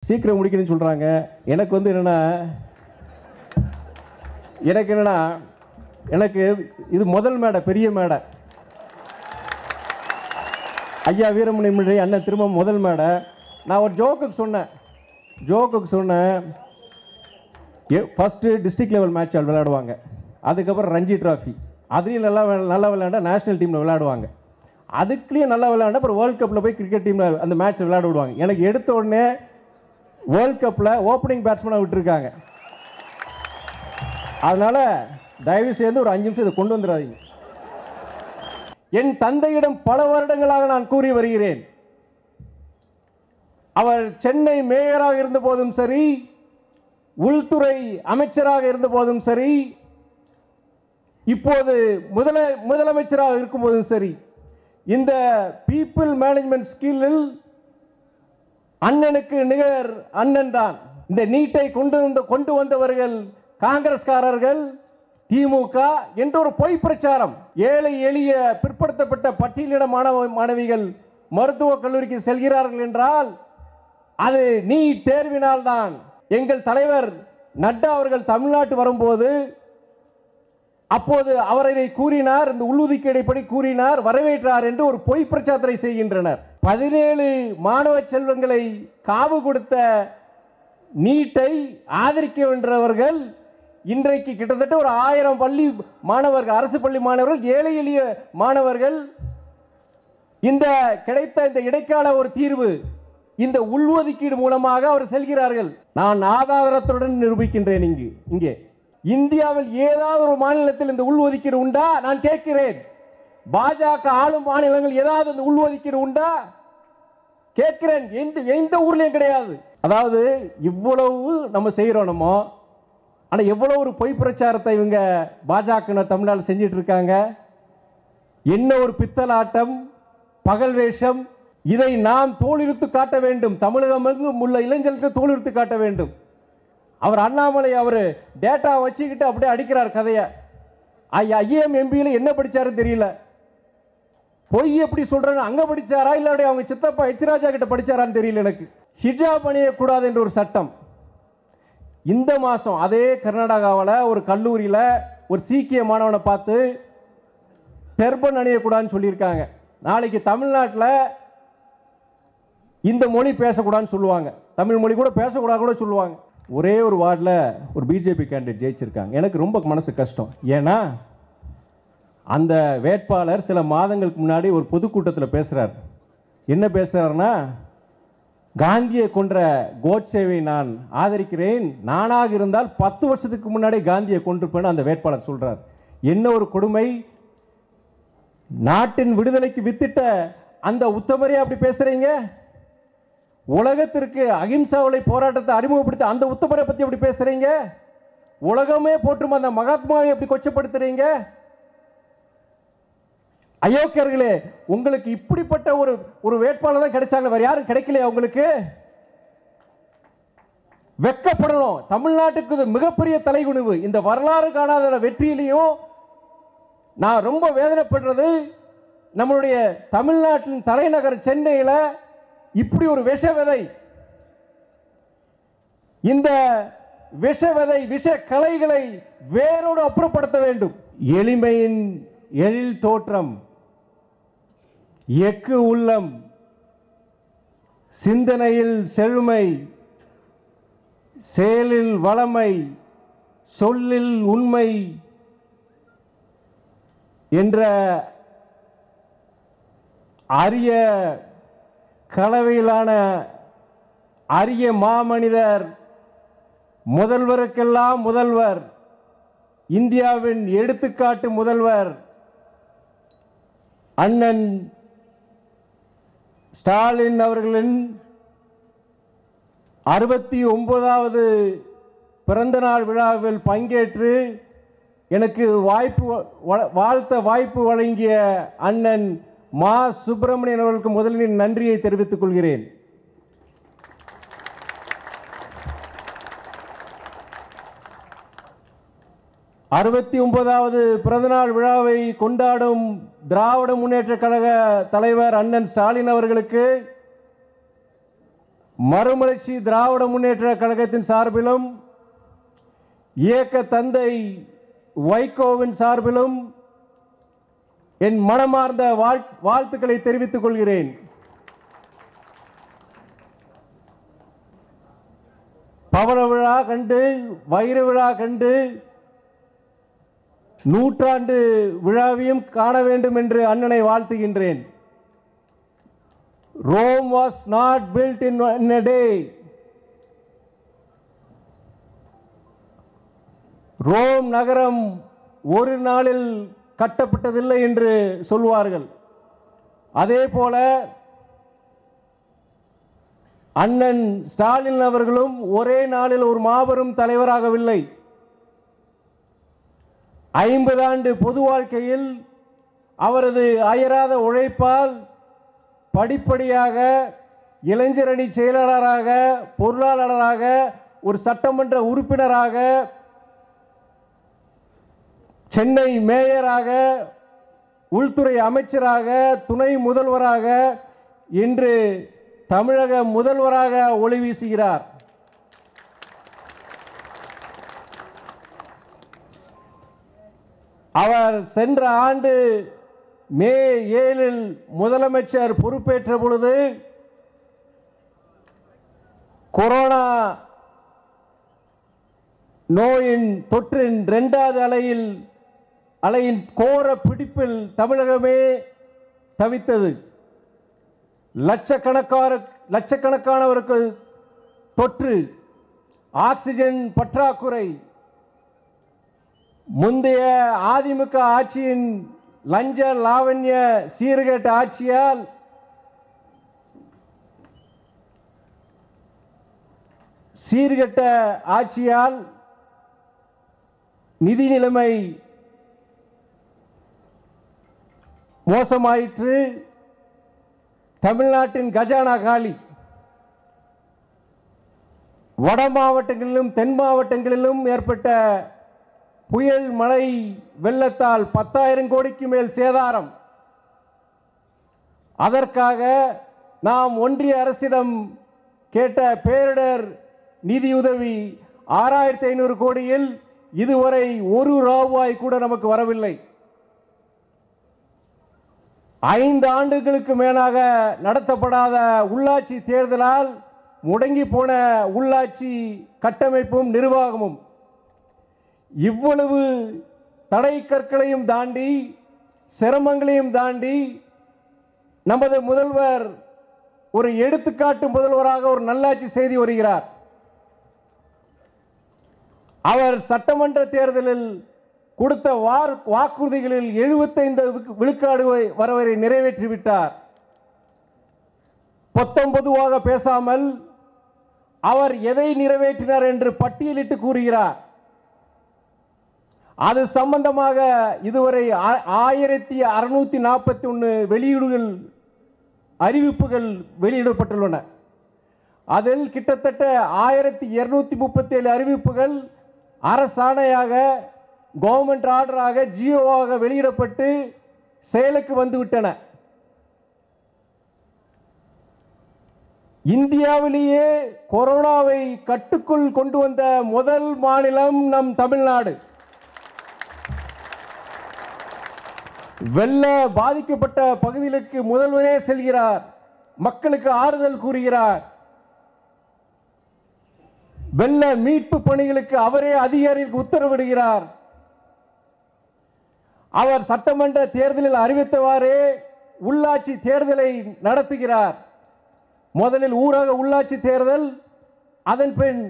சீக்கிரம் முடிக்கணும்னு சொல்கிறாங்க எனக்கு வந்து என்னென்னா எனக்கு என்னென்னா எனக்கு இது முதல் மேடை பெரிய மேடை ஐயா வீரமணி முறை அண்ணன் திரும்ப முதல் மேடை நான் ஒரு ஜோக்குக்கு சொன்னேன் ஜோக்குக்கு சொன்னேன் ஃபஸ்ட்டு டிஸ்ட்ரிக்ட் லெவல் மேட்ச் விளையாடுவாங்க அதுக்கப்புறம் ரஞ்சி ட்ராஃபி அதுலேயும் நல்லா விளை- நல்லா விளையாண்டா நேஷனல் டீமில் விளையாடுவாங்க அதுக்குலேயும் நல்லா விளையாண்டா அப்புறம் வேர்ல்ட் கப்பில் போய் கிரிக்கெட் டீமில் அந்த மேட்ச் விளையாட விடுவாங்க எனக்கு எடுத்த உடனே வேர்ல்ட் கப்பில் ஓப்பனிங் பேட்ஸ்மேனாக விட்டுருக்காங்க அதனால் தயவு செய்து ஒரு அஞ்சு நிமிஷம் இதை கொண்டு வந்துடாதீங்க என் தந்தையிடம் பல வருடங்களாக நான் கூறி வருகிறேன் அவர் சென்னை மேயராக இருந்த போதும் சரி உள்துறை அமைச்சராக இருந்த போதும் சரி இப்போது முதல முதலமைச்சராக இருக்கும் போதும் சரி இந்த பீப்புள் மேனேஜ்மெண்ட் ஸ்கில்லில் அண்ணனுக்கு நிகர் அண்ணன் தான் இந்த நீட்டை கொண்டு வந்த கொண்டு வந்தவர்கள் காங்கிரஸ்காரர்கள் திமுக என்ற ஒரு பொய் பிரச்சாரம் ஏழை எளிய பிற்படுத்தப்பட்ட பட்டியலிட மாணவ மாணவிகள் மருத்துவக் கல்லூரிக்கு செல்கிறார்கள் என்றால் அது நீ தேர்வினால் தான் எங்கள் தலைவர் நட்டா அவர்கள் தமிழ்நாட்டு வரும்போது அப்போது அவர் இதை கூறினார் இந்த உள்ஒதுக்கீடைப்படி கூறினார் வரவேற்றார் என்று ஒரு பொய் பிரச்சாரத்தை செய்கின்றனர் பதினேழு மாணவ செல்வங்களை காவு கொடுத்த நீட்டை ஆதரிக்க வென்றவர்கள் இன்றைக்கு கிட்டத்தட்ட ஒரு ஆயிரம் பள்ளி மாணவர்கள் அரசு பள்ளி மாணவர்கள் ஏழை எளிய மாணவர்கள் இந்த கிடைத்த இந்த இடைக்கால ஒரு தீர்வு இந்த உள்ஒதுக்கீடு மூலமாக அவர் செல்கிறார்கள் நான் ஆதாரத்துடன் நிரூபிக்கின்றேன் இங்கு இங்கே இந்தியாவில் ஏதாவது ஒரு மாநிலத்தில் இந்த உள்ஒதுக்கீடு உண்டா நான் கேட்கிறேன் பாஜக ஆளும் மாநிலங்கள் ஏதாவது இந்த உள்ஒதுக்கீடு உண்டா கேட்கிறேன் எந்த எந்த ஊர்லயும் கிடையாது அதாவது இவ்வளவு நம்ம செய்கிறோம் நம்ம ஆனால் எவ்வளவு ஒரு பொய் பிரச்சாரத்தை இவங்க பாஜக தமிழ்நாடு செஞ்சிட்டு இருக்காங்க என்ன ஒரு பித்தலாட்டம் பகல் வேஷம் இதை நாம் தோலிருத்து காட்ட வேண்டும் தமிழகம் எங்கும் உள்ள இளைஞர்களுக்கு தோலிருத்து காட்ட வேண்டும் அவர் அண்ணாமலை அவர் டேட்டா வச்சுக்கிட்டு அப்படியே அடிக்கிறார் கதையை ஐஎம் எம்பியில் என்ன படிச்சாருன்னு தெரியல பொய் எப்படி சொல்றாங்க அங்க படிச்சாரா இல்ல அப்படியே அவங்க சித்தப்பா எச் ராஜா கிட்ட படிச்சாரான்னு தெரியல எனக்கு ஹிஜாப் அணியக்கூடாது என்ற ஒரு சட்டம் இந்த மாசம் அதே கர்நாடகாவில் ஒரு கல்லூரியில் ஒரு சீக்கிய மாணவனை பார்த்து டெர்பன் அணியக்கூடாதுன்னு சொல்லியிருக்காங்க நாளைக்கு தமிழ்நாட்டில் இந்த மொழி பேசக்கூடாதுன்னு சொல்லுவாங்க தமிழ் மொழி கூட பேசக்கூடாது கூட சொல்லுவாங்க ஒரே ஒரு வார்டில் ஒரு பிஜேபி கேண்டிடேட் ஜெயிச்சிருக்காங்க எனக்கு ரொம்ப மனசு கஷ்டம் ஏன்னா அந்த வேட்பாளர் சில மாதங்களுக்கு முன்னாடி ஒரு பொதுக்கூட்டத்தில் பேசுகிறார் என்ன பேசுகிறாருன்னா காந்தியை கொன்ற கோட்சேவை நான் ஆதரிக்கிறேன் நானாக இருந்தால் பத்து வருஷத்துக்கு முன்னாடி காந்தியை கொண்டிருப்பேன்னு அந்த வேட்பாளர் சொல்றார் என்ன ஒரு கொடுமை நாட்டின் விடுதலைக்கு வித்திட்ட அந்த உத்தமரே அப்படி பேசுறீங்க உலகத்திற்கு அகிம்சா வழி போராட்டத்தை அறிமுகப்படுத்த அந்த உத்தமரை பத்தி எப்படி பேசுறீங்க உலகமே போற்றும் அந்த மகாத்மாவை எப்படி கொச்சப்படுத்துறீங்க அயோக்கியர்களே உங்களுக்கு இப்படிப்பட்ட ஒரு ஒரு வேட்பாளர் தான் கிடைச்சாங்க வேற யாரும் கிடைக்கலையா உங்களுக்கு வெக்கப்படணும் தமிழ்நாட்டுக்கு இது மிகப்பெரிய தலைகுனிவு இந்த வரலாறு காணாத வெற்றியிலையும் நான் ரொம்ப வேதனைப்படுறது நம்மளுடைய தமிழ்நாட்டின் தலைநகர் சென்னையில் இப்படி ஒரு விஷ விதை இந்த விஷ விதை விஷ கலைகளை வேரோடு அப்புறப்படுத்த வேண்டும் எளிமையின் எழில் தோற்றம் எக்கு உள்ளம் சிந்தனையில் செழுமை செயலில் வளமை சொல்லில் உண்மை என்ற அரிய கலவையிலான அரிய மாமனிதர் முதல்வருக்கெல்லாம் முதல்வர் இந்தியாவின் எடுத்துக்காட்டு முதல்வர் அண்ணன் ஸ்டாலின் அவர்களின் அறுபத்தி ஒன்பதாவது பிறந்தநாள் விழாவில் பங்கேற்று எனக்கு வாய்ப்பு வ- வாழ்த்த வாய்ப்பு வழங்கிய அண்ணன் மா சுப்பிரமணியன் அவர்களுக்கு முதலில் நன்றியை தெரிவித்துக் கொள்கிறேன் அறுபத்தி ஒன்பதாவது பிறந்தநாள் விழாவை கொண்டாடும் திராவிட முன்னேற்ற கழக தலைவர் அண்ணன் ஸ்டாலின் அவர்களுக்கு மறுமலர்ச்சி திராவிட முன்னேற்ற கழகத்தின் சார்பிலும் இயக்க தந்தை வைகோவின் சார்பிலும் என் மனமார்ந்த வாழ் வாழ்த்துக்களை தெரிவித்துக் கொள்கிறேன் பவள விழா கண்டு வைர விழா கண்டு நூற்றாண்டு விழாவையும் காண வேண்டும் என்று அண்ணனை வாழ்த்துகின்றேன் Rome was not built in in a day Rome நகரம் ஒரு நாளில் கட்டப்பட்டதில்லை என்று சொல்வார்கள் அதே போல அண்ணன் ஸ்டாலின் அவர்களும் ஒரே நாளில் ஒரு மாபெரும் தலைவராகவில்லை ஐம்பது ஆண்டு பொது வாழ்க்கையில் அவரது அயராத உழைப்பால் படிப்படியாக இளைஞரணி செயலாளராக பொருளாளராக ஒரு சட்டமன்ற உறுப்பினராக சென்னை மேயராக உள்துறை அமைச்சராக துணை முதல்வராக இன்று தமிழக முதல்வராக ஒளி வீசுகிறார் அவர் சென்ற ஆண்டு மே ஏழில் முதலமைச்சர் பொறுப்பேற்ற பொழுது கொரோனா நோயின் தொற்றின் இரண்டாவது அலையில் அலையின் கோர பிடிப்பில் தமிழகமே தவித்தது லட்சக்கணக்கான லட்சக்கணக்கானவருக்கு தொற்று ஆக்சிஜன் பற்றாக்குறை முந்தைய அதிமுக ஆட்சியின் லஞ்ச லாவண்ய சீர்கேட்ட ஆட்சியால் சீர்கெட்ட ஆட்சியால் நிதி நிலைமை மோசமாயிற்று தமிழ்நாட்டின் கஜானா காலி வட மாவட்டங்களிலும் தென் மாவட்டங்களிலும் ஏற்பட்ட புயல் மழை வெள்ளத்தால் பத்தாயிரம் கோடிக்கு மேல் சேதாரம் அதற்காக நாம் ஒன்றிய அரசிடம் கேட்ட பேரிடர் நிதியுதவி ஆறாயிரத்தி ஐநூறு கோடியில் இதுவரை ஒரு ரூபாய் கூட நமக்கு வரவில்லை ஐந்து ஆண்டுகளுக்கு மேலாக நடத்தப்படாத உள்ளாட்சி தேர்தலால் முடங்கி போன உள்ளாட்சி கட்டமைப்பும் நிர்வாகமும் இவ்வளவு தடை கற்களையும் தாண்டி சிரமங்களையும் தாண்டி நமது முதல்வர் ஒரு எடுத்துக்காட்டு முதல்வராக ஒரு நல்லாட்சி செய்து வருகிறார் அவர் சட்டமன்ற தேர்தலில் கொடுத்த வார் வாக்குறுதிகளில் எழுபத்தைந்து விழுக்காடு வரவரை நிறைவேற்றிவிட்டார் பொத்தம் பொதுவாக பேசாமல் அவர் எதை நிறைவேற்றினார் என்று பட்டியலிட்டு கூறுகிறார் அது சம்பந்தமாக இதுவரை ஆ- ஆயிரத்தி அறுநூத்தி நாற்பத்தி ஒன்று வெளியீடுகள் அறிவிப்புகள் வெளியிடப்பட்டுள்ளன அதில் கிட்டத்தட்ட ஆயிரத்தி இருநூத்தி முப்பத்தி ஏழு அறிவிப்புகள் அரசாணையாக கவர்மெண்ட் ஆர்டராக ஜியோவாக வெளியிடப்பட்டு செயலுக்கு வந்துவிட்டன இந்தியாவிலேயே கொரோனாவை கட்டுக்குள் கொண்டு வந்த முதல் மாநிலம் நம் தமிழ்நாடு வெள்ள பாதிக்கப்பட்ட பகுதிகளுக்கு முதல்வரே செல்கிறார் மக்களுக்கு ஆறுதல் கூறுகிறார் வெள்ள மீட்பு பணிகளுக்கு அவரே அதிகாரிகளுக்கு உத்தரவிடுகிறார் அவர் சட்டமன்ற தேர்தலில் அறிவித்தவாறே உள்ளாட்சி தேர்தலை நடத்துகிறார் முதலில் ஊரக உள்ளாட்சி தேர்தல் அதன் பின்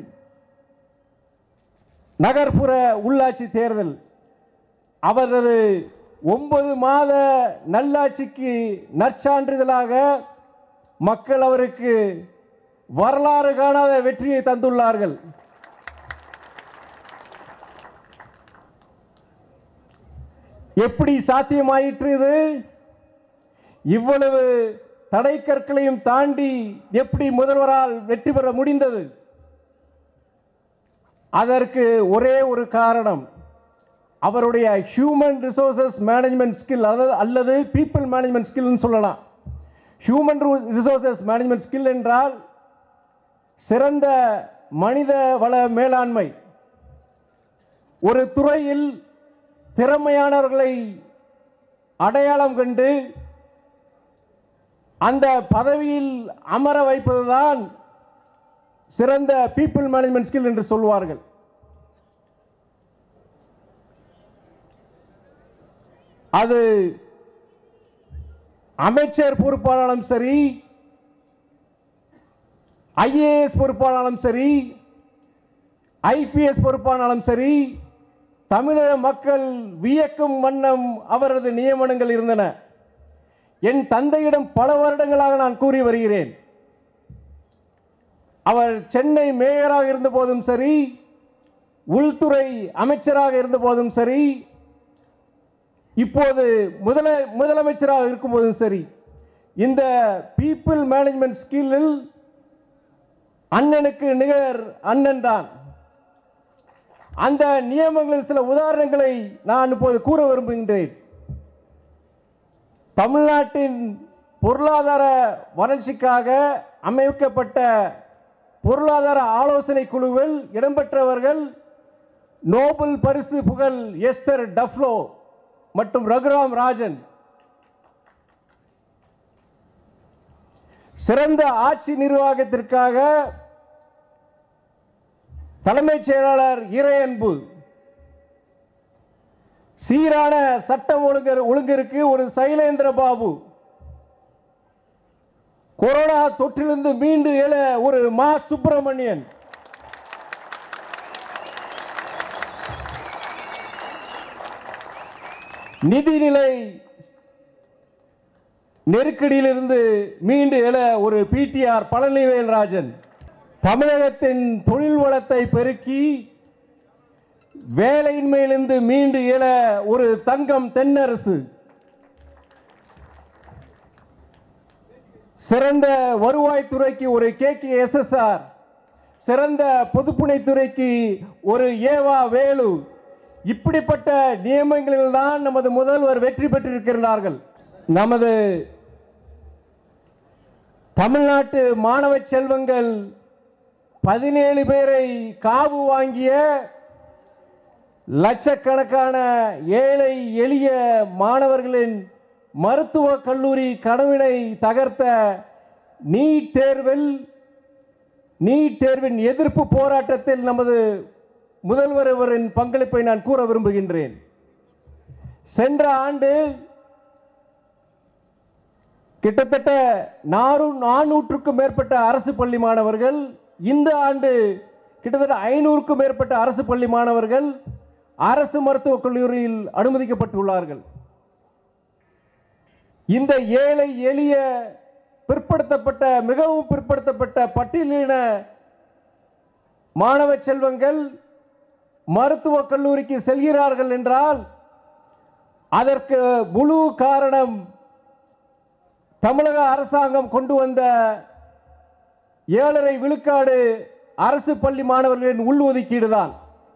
நகர்ப்புற உள்ளாட்சி தேர்தல் அவரது ஒன்பது மாத நல்லாட்சிக்கு நற்சான்றிதழாக மக்கள் அவருக்கு வரலாறு காணாத வெற்றியை தந்துள்ளார்கள் எப்படி சாத்தியமாயிற்று இது இவ்வளவு தடை கற்களையும் தாண்டி எப்படி முதல்வரால் வெற்றி பெற முடிந்தது அதற்கு ஒரே ஒரு காரணம் அவருடைய ஹியூமன் ரிசோர்சஸ் மேனேஜ்மெண்ட் ஸ்கில் அதாவது அல்லது பீப்புள் மேனேஜ்மெண்ட் ஸ்கில்னு சொல்லலாம் ஹியூமன் ரிசோர்சஸ் மேனேஜ்மெண்ட் ஸ்கில் என்றால் சிறந்த மனித வள மேலாண்மை ஒரு துறையில் திறமையானவர்களை அடையாளம் கண்டு அந்த பதவியில் அமர வைப்பதுதான் சிறந்த பீப்புள் மேனேஜ்மெண்ட் ஸ்கில் என்று சொல்வார்கள் அது அமைச்சர் பொறுப்பானாலும் சரி ஐஏஎஸ் பொறுப்பானாலும் சரி ஐபிஎஸ் பொறுப்பானாலும் சரி தமிழக மக்கள் வியக்கும் வண்ணம் அவரது நியமனங்கள் இருந்தன என் தந்தையிடம் பல வருடங்களாக நான் கூறி வருகிறேன் அவர் சென்னை மேயராக இருந்த போதும் சரி உள்துறை அமைச்சராக இருந்த போதும் சரி இப்போது முதல முதலமைச்சராக இருக்கும்போதும் சரி இந்த பீப்புள் மேனேஜ்மெண்ட் ஸ்கில்லில் அண்ணனுக்கு நிகர் அண்ணன் தான் அந்த நியமங்களில் சில உதாரணங்களை நான் இப்போது கூற விரும்புகின்றேன் தமிழ்நாட்டின் பொருளாதார வளர்ச்சிக்காக அமைக்கப்பட்ட பொருளாதார ஆலோசனை குழுவில் இடம்பெற்றவர்கள் நோபல் பரிசு புகழ் எஸ்தர் டஃப்லோ மற்றும் ரகுராம் ராஜன் சிறந்த ஆட்சி நிர்வாகத்திற்காக தலைமைச் செயலாளர் இறையன்பு சீரான சட்டம் ஒழுங்கர் ஒழுங்கிற்கு ஒரு சைலேந்திர பாபு கொரோனா தொற்றிலிருந்து மீண்டு எழ ஒரு மா சுப்பிரமணியன் நிதிநிலை நெருக்கடியிலிருந்து மீண்டு எழ ஒரு பிடிஆர் பழனிவேல்ராஜன் தமிழகத்தின் தொழில் வளத்தை பெருக்கி வேலையின்மையிலிருந்து மீண்டு எழ ஒரு தங்கம் தென்னரசு சிறந்த வருவாய்த்துறைக்கு ஒரு கே கே எஸ்எஸ்ஆர் சிறந்த பொதுப்பணித்துறைக்கு ஒரு ஏவா வேலு இப்படிப்பட்ட நியமங்களில் தான் நமது முதல்வர் வெற்றி பெற்றிருக்கிறார்கள் நமது தமிழ்நாட்டு மாணவ செல்வங்கள் பதினேழு பேரை காவு வாங்கிய லட்சக்கணக்கான ஏழை எளிய மாணவர்களின் மருத்துவக் கல்லூரி கனவினை தகர்த்த நீட் தேர்வில் நீட் தேர்வின் எதிர்ப்பு போராட்டத்தில் நமது முதல்வர் அவரின் பங்களிப்பை நான் கூற விரும்புகின்றேன் சென்ற ஆண்டு கிட்டத்தட்ட நானூ நானூற்றுக்கும் மேற்பட்ட அரசு பள்ளி மாணவர்கள் இந்த ஆண்டு கிட்டத்தட்ட ஐநூறுக்கும் மேற்பட்ட அரசு பள்ளி மாணவர்கள் அரசு மருத்துவக் கல்லூரியில் அனுமதிக்கப்பட்டுள்ளார்கள் இந்த ஏழை எளிய பிற்படுத்தப்பட்ட மிகவும் பிற்படுத்தப்பட்ட பட்டியலின மாணவ செல்வங்கள் மருத்துவக் கல்லூரிக்கு செல்கிறார்கள் என்றால் அதற்கு முழு காரணம் தமிழக அரசாங்கம் கொண்டு வந்த ஏழரை விழுக்காடு அரசு பள்ளி மாணவர்களின் உள்ஒதுக்கீடு தான்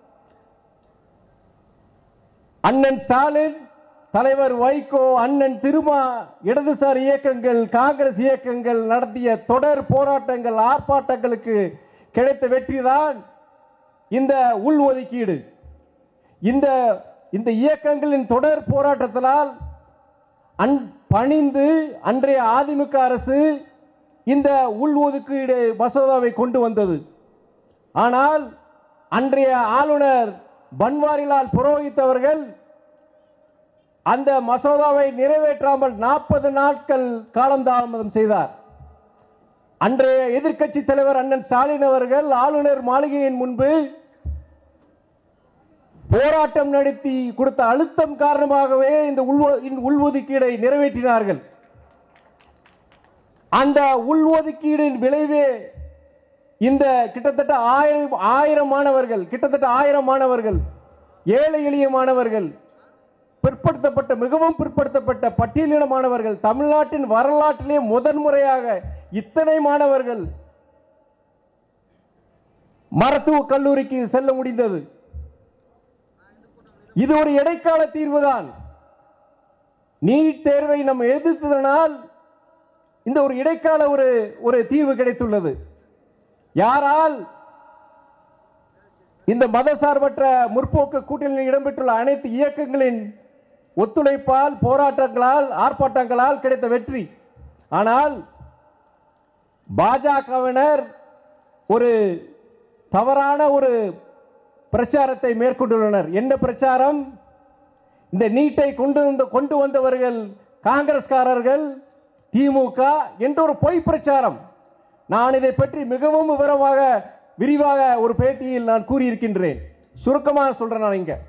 அண்ணன் ஸ்டாலின் தலைவர் வைகோ அண்ணன் திருமா இடதுசாரி இயக்கங்கள் காங்கிரஸ் இயக்கங்கள் நடத்திய தொடர் போராட்டங்கள் ஆர்ப்பாட்டங்களுக்கு கிடைத்த வெற்றிதான் இந்த உள்ஒதுக்கீடு இந்த இந்த இயக்கங்களின் தொடர் போராட்டத்தினால் அன் பணிந்து அன்றைய அதிமுக அரசு இந்த உள்ஒதுக்கீடு மசோதாவை கொண்டு வந்தது ஆனால் அன்றைய ஆளுநர் பன்வாரிலால் புரோஹித் அவர்கள் அந்த மசோதாவை நிறைவேற்றாமல் நாற்பது நாட்கள் காலந்தாமதம் செய்தார் அன்றைய எதிர்க்கட்சி தலைவர் அண்ணன் ஸ்டாலின் அவர்கள் ஆளுநர் மாளிகையின் முன்பு போராட்டம் நடத்தி கொடுத்த அழுத்தம் காரணமாகவே இந்த உள்ஒ- இந்த உள்ஒதுக்கீடை நிறைவேற்றினார்கள் அந்த உள்ஒதுக்கீடின் விளைவே இந்த கிட்டத்தட்ட ஆயிரம் ஆயிரம் மாணவர்கள் கிட்டத்தட்ட ஆயிரம் மாணவர்கள் ஏழை எளிய மாணவர்கள் பிற்படுத்தப்பட்ட மிகவும் பிற்படுத்தப்பட்ட பட்டியலின மாணவர்கள் தமிழ்நாட்டின் வரலாற்றிலே முதன்முறையாக இத்தனை மாணவர்கள் மருத்துவக் கல்லூரிக்கு செல்ல முடிந்தது இது ஒரு இடைக்கால தீர்வுதான் நீட் தேர்வை நம்ம எதிர்த்ததனால் இந்த ஒரு இடைக்கால ஒரு ஒரு தீர்வு கிடைத்துள்ளது யாரால் இந்த மதசார்பற்ற முற்போக்கு கூட்டணியில் இடம்பெற்றுள்ள அனைத்து இயக்கங்களின் ஒத்துழைப்பால் போராட்டங்களால் ஆர்ப்பாட்டங்களால் கிடைத்த வெற்றி ஆனால் பாஜகவினர் ஒரு தவறான ஒரு பிரச்சாரத்தை மேற்கொண்டுள்ளனர் என்ன பிரச்சாரம் இந்த நீட்டை கொண்டு வந்த கொண்டு வந்தவர்கள் காங்கிரஸ்காரர்கள் திமுக என்ற ஒரு பொய் பிரச்சாரம் நான் இதை பற்றி மிகவும் விவரமாக விரிவாக ஒரு பேட்டியில் நான் கூறியிருக்கின்றேன் சுருக்கமாக சொல்றேன் நான் இங்க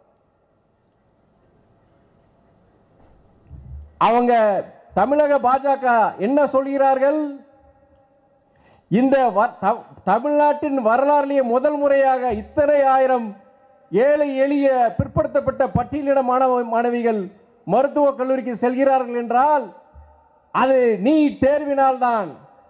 அவங்க தமிழக பாஜக என்ன சொல்கிறார்கள் இந்த வ- த- தமிழ்நாட்டின் வரலாறிலேயே முதல் முறையாக இத்தனை ஆயிரம் ஏழை எளிய பிற்படுத்தப்பட்ட பட்டியலிட மாணவ மாணவிகள் மருத்துவக் கல்லூரிக்கு செல்கிறார்கள் என்றால் அது நீ தேர்வினால்தான்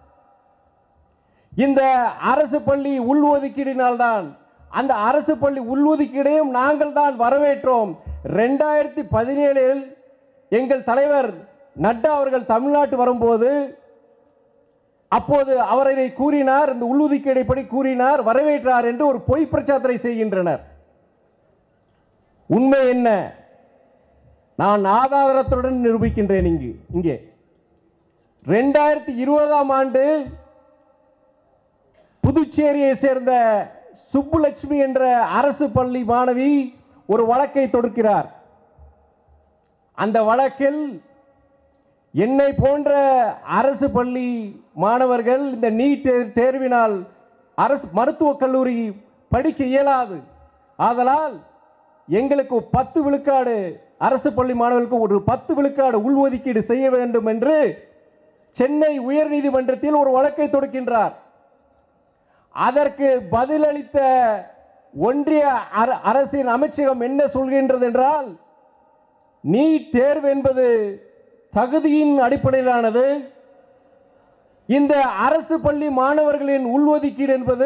இந்த அரசு பள்ளி உள்ஒதுக்கீடினால்தான் அந்த அரசு பள்ளி உள்ஒதுக்கீடையும் நாங்கள் தான் வரவேற்றோம் ரெண்டாயிரத்தி பதினேழில் எங்கள் தலைவர் நட்டா அவர்கள் தமிழ்நாட்டு வரும்போது அப்போது அவர் இதை கூறினார் இந்த உள்ளுதுக்கீடை படி கூறினார் வரவேற்றார் என்று ஒரு பொய் பிரச்சாரத்தை செய்கின்றனர் உண்மை என்ன நான் ஆதாரத்துடன் நிரூபிக்கின்றேன் இங்கு இங்கே ரெண்டாயிரத்தி இருபதாம் ஆண்டு புதுச்சேரியை சேர்ந்த சுப்புலட்சுமி என்ற அரசு பள்ளி மாணவி ஒரு வழக்கை தொடுக்கிறார் அந்த வழக்கில் என்னை போன்ற அரசு பள்ளி மாணவர்கள் இந்த நீட் தே- தேர்வினால் அரசு மருத்துவக் கல்லூரி படிக்க இயலாது ஆதலால் எங்களுக்கு பத்து விழுக்காடு அரசு பள்ளி மாணவர்களுக்கு ஒரு பத்து விழுக்காடு உள்ஒதுக்கீடு செய்ய வேண்டும் என்று சென்னை உயர்நீதிமன்றத்தில் ஒரு வழக்கை தொடுக்கின்றார் அதற்கு பதிலளித்த ஒன்றிய அர- அரசின் அமைச்சகம் என்ன சொல்கின்றது என்றால் நீட் தேர்வு என்பது தகுதியின் அடிப்படையிலானது இந்த அரசு பள்ளி மாணவர்களின் உள்ஒதுக்கீடு என்பது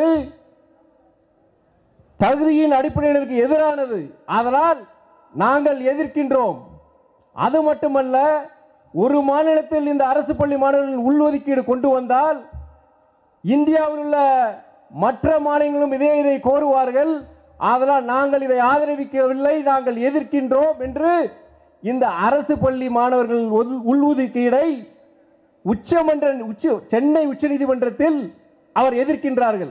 தகுதியின் அடிப்படையிற்கு எதிரானது அதனால் நாங்கள் எதிர்க்கின்றோம் அது மட்டுமல்ல ஒரு மாநிலத்தில் இந்த அரசு பள்ளி மாணவர்களின் உள்ஒதுக்கீடு கொண்டு வந்தால் இந்தியாவில் உள்ள மற்ற மாநிலங்களும் இதே இதை கோருவார்கள் அதனால் நாங்கள் இதை ஆதரவிக்கவில்லை நாங்கள் எதிர்க்கின்றோம் என்று இந்த அரசு பள்ளி மாணவர்கள் உள்- உள்ஒதுக்கீடை உச்சமன்ற உச்ச சென்னை உச்சநீதிமன்றத்தில் அவர் எதிர்க்கின்றார்கள்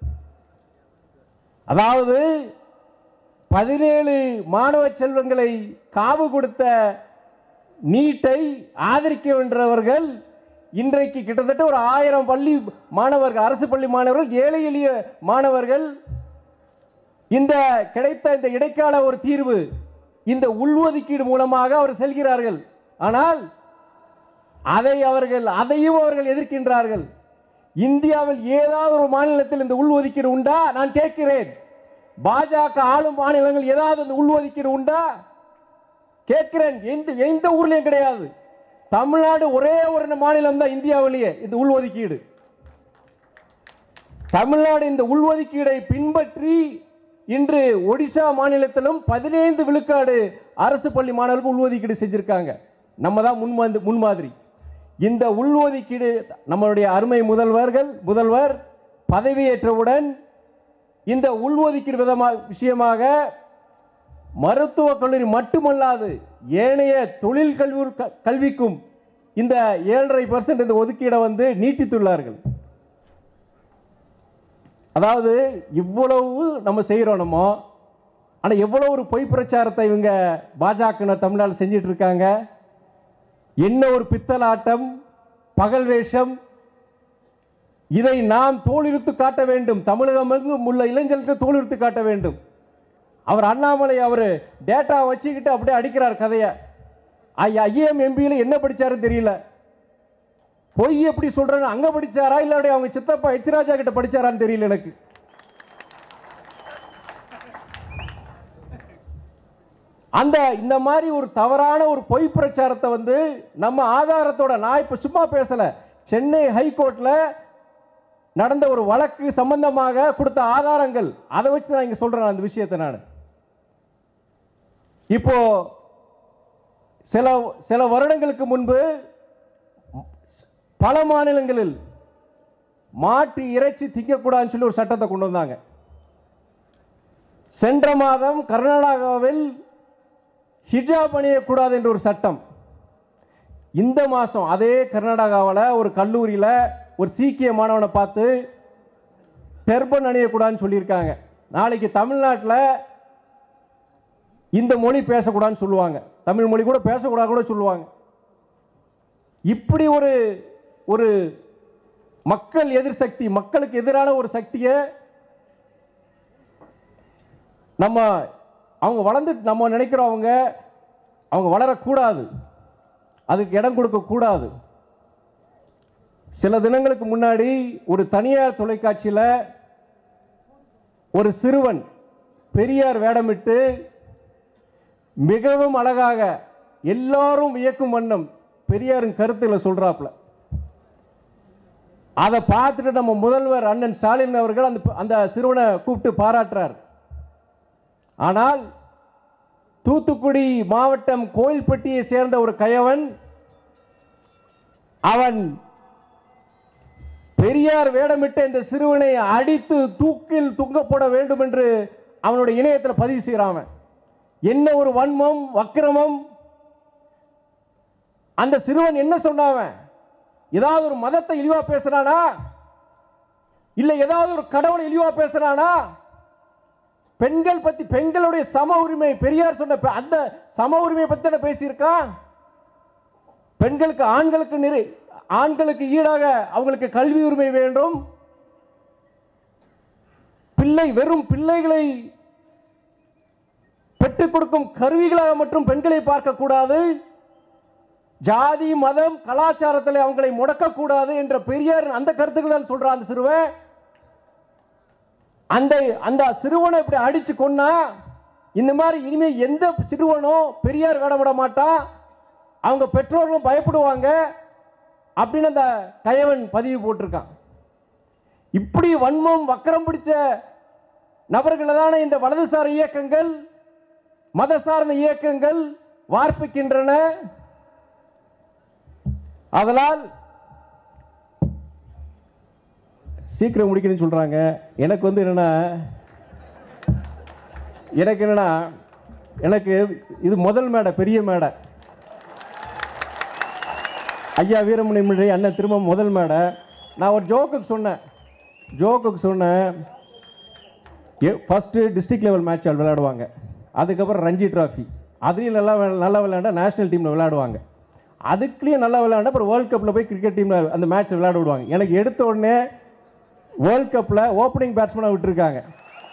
அதாவது பதினேழு மாணவ செல்வங்களை காவு கொடுத்த நீட்டை ஆதரிக்க வென்றவர்கள் இன்றைக்கு கிட்டத்தட்ட ஒரு ஆயிரம் பள்ளி மாணவர்கள் அரசு பள்ளி மாணவர்கள் ஏழை எளிய மாணவர்கள் இந்த கிடைத்த இந்த இடைக்கால ஒரு தீர்வு இந்த உள்ஒதுக்கீடு மூலமாக அவர் செல்கிறார்கள் ஆனால் அதை அவர்கள் அதையும் அவர்கள் எதிர்க்கின்றார்கள் இந்தியாவில் ஏதாவது ஒரு மாநிலத்தில் இந்த உள்ஒதுக்கீடு உண்டா நான் கேட்கிறேன் பாஜக ஆளும் மாநிலங்கள் ஏதாவது இந்த உள்ஒதுக்கீடு உண்டா கேட்கிறேன் எந்த எந்த ஊர்லயும் கிடையாது தமிழ்நாடு ஒரே ஒரு மாநிலம் தான் இந்தியாவிலேயே இந்த உள்ஒதுக்கீடு தமிழ்நாடு இந்த உள்ஒதுக்கீடை பின்பற்றி இன்று ஒடிசா மாநிலத்திலும் பதினைந்து விழுக்காடு அரசு பள்ளி மாணவர்களுக்கு உள்ஒதுக்கீடு செஞ்சிருக்காங்க நம்ம தான் முன்மாந்து முன்மாதிரி இந்த உள்ஒதுக்கீடு நம்மளுடைய அருமை முதல்வர்கள் முதல்வர் பதவியேற்றவுடன் இந்த உள்ஒதுக்கீடு விதமாக விஷயமாக மருத்துவக் கல்லூரி மட்டுமல்லாது ஏனைய தொழில் கல்வி கல்விக்கும் இந்த ஏழரை பர்சன்ட் இந்த ஒதுக்கீடை வந்து நீட்டித்துள்ளார்கள் அதாவது இவ்வளவு நம்ம செய்கிறோம் நம்ம ஆனால் எவ்வளோ ஒரு பொய் பிரச்சாரத்தை இவங்க பாஜக தமிழ்நாடு செஞ்சிட்டு இருக்காங்க என்ன ஒரு பித்தலாட்டம் பகல் வேஷம் இதை நாம் தோலுரித்து காட்ட வேண்டும் தமிழகம் எங்கும் உள்ள இளைஞர்களுக்கு தோலுரித்து காட்ட வேண்டும் அவர் அண்ணாமலை அவர் டேட்டா வச்சுக்கிட்டு அப்படியே அடிக்கிறார் கதையை ஐஏஎம் எம்பியில் என்ன படிச்சாருன்னு தெரியல பொய் எப்படி சொல்றேன்னு அங்க படிச்சாரா இல்லாட்டி அவங்க சித்தப்பா எச் ராஜா கிட்ட படிச்சாரான்னு தெரியல எனக்கு அந்த இந்த மாதிரி ஒரு தவறான ஒரு பொய் பிரச்சாரத்தை வந்து நம்ம ஆதாரத்தோட நான் இப்ப சும்மா பேசல சென்னை ஹைகோர்ட்ல நடந்த ஒரு வழக்கு சம்பந்தமாக கொடுத்த ஆதாரங்கள் அதை வச்சு நான் இங்க சொல்றேன் அந்த விஷயத்தை நான் இப்போ சில சில வருடங்களுக்கு முன்பு பல மாநிலங்களில் மாட்டு இறைச்சி திங்கக்கூடாதுன்னு சொல்லி ஒரு சட்டத்தை கொண்டு வந்தாங்க சென்ற மாதம் கர்நாடகாவில் ஹிஜாப் அணியக்கூடாது என்ற ஒரு சட்டம் இந்த மாதம் அதே கர்நாடகாவில் ஒரு கல்லூரியில் ஒரு சீக்கிய மாணவனை பார்த்து டெர்பன் அணியக்கூடாதுன்னு சொல்லியிருக்காங்க நாளைக்கு தமிழ்நாட்டில் இந்த மொழி பேசக்கூடாதுன்னு சொல்லுவாங்க தமிழ் மொழி கூட பேசக்கூடாது கூட சொல்லுவாங்க இப்படி ஒரு ஒரு மக்கள் எதிர் சக்தி மக்களுக்கு எதிரான ஒரு சக்தியை நம்ம அவங்க வளர்ந்து நம்ம நினைக்கிறவங்க அவங்க வளரக்கூடாது அதுக்கு இடம் கொடுக்கக்கூடாது சில தினங்களுக்கு முன்னாடி ஒரு தனியார் தொலைக்காட்சியில் ஒரு சிறுவன் பெரியார் வேடமிட்டு மிகவும் அழகாக எல்லாரும் வியக்கும் வண்ணம் பெரியாரின் கருத்துக்களை சொல்றாப்புல அதை பார்த்துட்டு நம்ம முதல்வர் அண்ணன் ஸ்டாலின் அவர்கள் அந்த அந்த சிறுவனை கூப்பிட்டு பாராட்டுறார் ஆனால் தூத்துக்குடி மாவட்டம் கோயில்பட்டியை சேர்ந்த ஒரு கயவன் அவன் பெரியார் வேடமிட்ட இந்த சிறுவனை அடித்து தூக்கில் தூங்கப்பட வேண்டும் என்று அவனுடைய இணையத்தில் பதிவு செய்கிறான் அவன். என்ன ஒரு வன்மம் வக்கிரமம் அந்த சிறுவன் என்ன சொன்னாவன் ஏதாவது ஒரு மதத்தை இழிவா பேசுறானா இல்ல ஏதாவது ஒரு கடவுளை இழிவா பேசுறானா பெண்கள் பத்தி பெண்களுடைய சம உரிமை பெரியார் சொன்ன பெ- அந்த சம உரிமையை பத்தி தானே பேசியிருக்கான் பெண்களுக்கு ஆண்களுக்கு நிறை ஆண்களுக்கு ஈடாக அவங்களுக்கு கல்வி உரிமை வேண்டும் பிள்ளை வெறும் பிள்ளைகளை பெற்றுக் கொடுக்கும் கருவிகளாக மட்டும் பெண்களை பார்க்கக்கூடாது ஜாதி மதம் கலாச்சாரத்தில் அவங்களை முடக்கக்கூடாது என்ற பெரியார் அந்த கருத்துக்கள் தான் சொல்றான் அந்த சிறுவன் அந்த அந்த சிறுவனை இப்படி அடிச்சு கொன்னா இந்த மாதிரி இனிமே எந்த சிறுவனும் பெரியார் வேட விட மாட்டான் அவங்க பெற்றோர்களும் பயப்படுவாங்க அப்படின்னு அந்த கயவன் பதிவு போட்டிருக்கான் இப்படி வன்மம் வக்கரம் பிடிச்ச நபர்களை தானே இந்த வலதுசாரி இயக்கங்கள் மத சார்ந்த இயக்கங்கள் வார்ப்பிக்கின்றன அதனால் சீக்கிரம் முடிக்கணும்னு சொல்றாங்க எனக்கு வந்து என்னன்னா எனக்கு என்னன்னா எனக்கு இது முதல் மேடை பெரிய மேடை ஐயா வீரமணி முறை அண்ணன் திரும்ப முதல் மேடை நான் ஒரு ஜோக்குக்கு சொன்னேன் ஜோக்குக்கு சொன்னேன் ஃபஸ்ட்டு டிஸ்ட்ரிக்ட் லெவல் மேட்ச் விளையாடுவாங்க அதுக்கப்புறம் ரஞ்சி ட்ராஃபி அதுலேயும் நல்லா விளை- நல்லா விளையாண்டா நேஷனல் டீமில் விளையாடுவாங்க அதுக்குலேயும் நல்லா விளையாண்டா அப்புறம் வேர்ல்ட் கப்பில் போய் கிரிக்கெட் டீமில் அந்த மேட்ச் விளையாட விடுவாங்க எனக்கு எடுத்த உடனே வேர்ல்ட் கப்பில் ஓப்பனிங் பேட்ஸ்மேனாக விட்டுருக்காங்க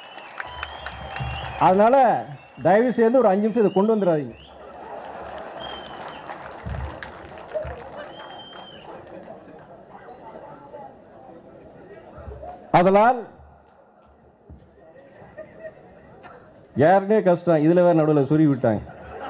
அதனால் தயவு செய்து ஒரு அஞ்சு நிமிஷம் இதை கொண்டு வந்துடாதீங்க அதனால் யாருனே கஷ்டம் இதில் வேறு நடுவில் சொருவி விட்டாங்க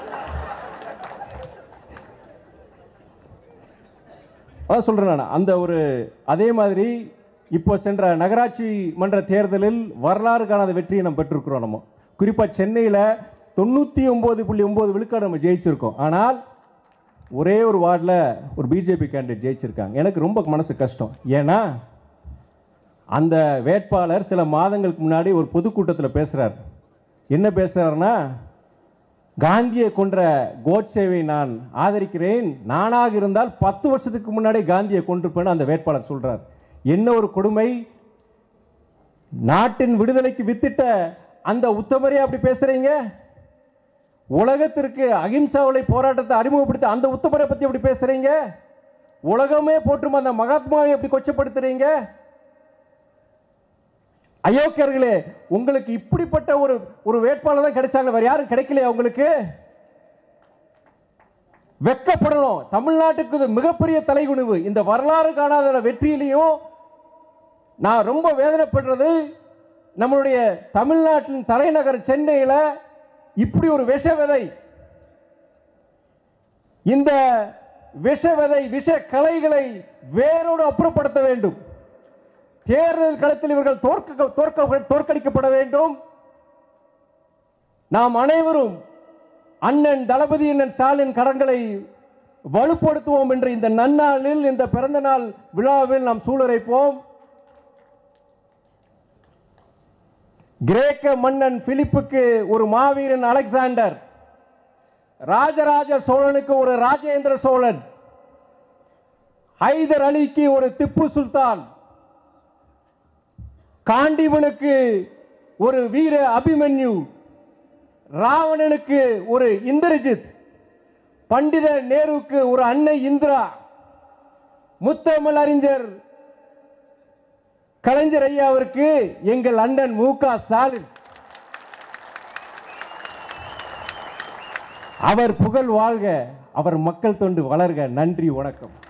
அதான் சொல்கிறேன் நான் அந்த ஒரு அதே மாதிரி இப்போ சென்ற நகராட்சி மன்ற தேர்தலில் வரலாறு காணாத வெற்றியை நம்ம பெற்றிருக்கிறோம் நம்ம குறிப்பாக சென்னையில் தொண்ணூற்றி ஒம்பது புள்ளி ஒம்பது விழுக்காடு நம்ம ஜெயிச்சிருக்கோம் ஆனால் ஒரே ஒரு வார்டில் ஒரு பிஜேபி கேண்டிடேட் ஜெயிச்சிருக்காங்க எனக்கு ரொம்ப மனசு கஷ்டம் ஏன்னா அந்த வேட்பாளர் சில மாதங்களுக்கு முன்னாடி ஒரு பொதுக்கூட்டத்தில் பேசுகிறார் என்ன பேசுகிறாருன்னா காந்தியை கொன்ற கோட்சேவை நான் ஆதரிக்கிறேன் நானாக இருந்தால் பத்து வருஷத்துக்கு முன்னாடி காந்தியை கொண்டிருப்பேன்னு அந்த வேட்பாளர் சொல்றார் என்ன ஒரு கொடுமை நாட்டின் விடுதலைக்கு வித்திட்ட அந்த உத்தமரே அப்படி பேசுறீங்க உலகத்திற்கு அகிம்சாவளை போராட்டத்தை அறிமுகப்படுத்த அந்த உத்தமரை பத்தி எப்படி பேசுறீங்க உலகமே போற்றும் அந்த மகாத்மாவை எப்படி கொச்சப்படுத்துறீங்க அயோக்கியர்களே உங்களுக்கு இப்படிப்பட்ட ஒரு ஒரு வேட்பாளர் தான் கிடைச்சாங்க வேற யாரும் கிடைக்கலையா உங்களுக்கு வெக்கப்படணும் தமிழ்நாட்டுக்கு இது மிகப்பெரிய தலைகுனிவு இந்த வரலாறு காணாத வெற்றியிலையும் நான் ரொம்ப வேதனைப்படுறது நம்மளுடைய தமிழ்நாட்டின் தலைநகர் சென்னையில் இப்படி ஒரு விஷ விதை இந்த விஷ விதை விஷ கலைகளை வேரோடு அப்புறப்படுத்த வேண்டும் தேர்தல் களத்தில் இவர்கள் தோற்க தோற்க தோற்கடிக்கப்பட வேண்டும் நாம் அனைவரும் அண்ணன் தளபதி அண்ணன் ஸ்டாலின் கரங்களை வலுப்படுத்துவோம் என்று இந்த நன்னாளில் இந்த பிறந்த நாள் விழாவில் நாம் சூளுரைப்போம் கிரேக்க மன்னன் பிலிப்புக்கு ஒரு மாவீரன் அலெக்சாண்டர் ராஜராஜ சோழனுக்கு ஒரு ராஜேந்திர சோழன் ஹைதர் அலிக்கு ஒரு திப்பு சுல்தான் காண்டிவனுக்கு ஒரு வீர அபிமன்யு ராவணனுக்கு ஒரு இந்திரஜித் பண்டித நேருவுக்கு ஒரு அன்னை இந்திரா முத்தமிழ் அறிஞர் கலைஞர் ஐயாவிற்கு எங்கள் அண்ணன் மு க ஸ்டாலின் அவர் புகழ் வாழ்க அவர் மக்கள் தொண்டு வளர்க நன்றி வணக்கம்